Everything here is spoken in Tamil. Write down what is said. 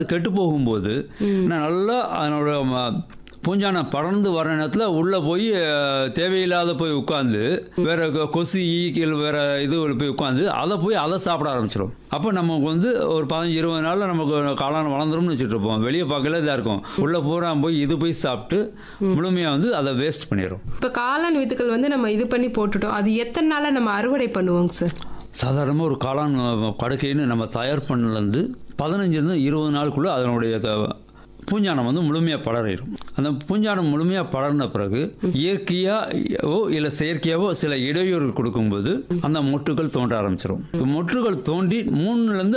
கெட்டு போகும்போது நான் நல்லா அதனோட ம- பூஞ்சானம் பறந்து வர நேரத்தில் உள்ளே போய் அஹ், தேவையில்லாத போய் உட்காந்து வேற கொ- கொசு ஈக்கள் வேற இது போய் உட்காந்து அதை போய் அதை சாப்பிட ஆரம்பிச்சிடும் அப்போ நமக்கு வந்து ஒரு பதினஞ்சு இருபது நாளில் நமக்கு காளான் வளர்ந்துரும்னு வச்சுட்டு இருப்போம் வெளியே பார்க்கல இதாக இருக்கும் உள்ளே பூரா போய் இது போய் சாப்பிட்டு முழுமையாக வந்து அதை வேஸ்ட் பண்ணிடும் இப்போ காளான் வித்துக்கள் வந்து நம்ம இது பண்ணி போட்டுட்டோம் அது எத்தனை நாளில் நம்ம அறுவடை பண்ணுவோங்க சார் சாதாரணமாக ஒரு காளான் அஹ், படுக்கைன்னு நம்ம தயார் பண்ணலேருந்து பதினஞ்சுலேருந்து இருபது நாளுக்குள்ளே அதனுடைய த- பூஞ்சானம் வந்து முழுமையாக படரிடும் அந்த பூஞ்சானம் முழுமையாக படர்ன பிறகு இயற்கையாகவோ இல்லை செயற்கையாகவோ சில இடையூறு கொடுக்கும்போது அந்த மொட்டுகள் தோன்ற ஆரம்பிச்சிடும் மொட்டுகள் தோண்டி மூணுலேருந்து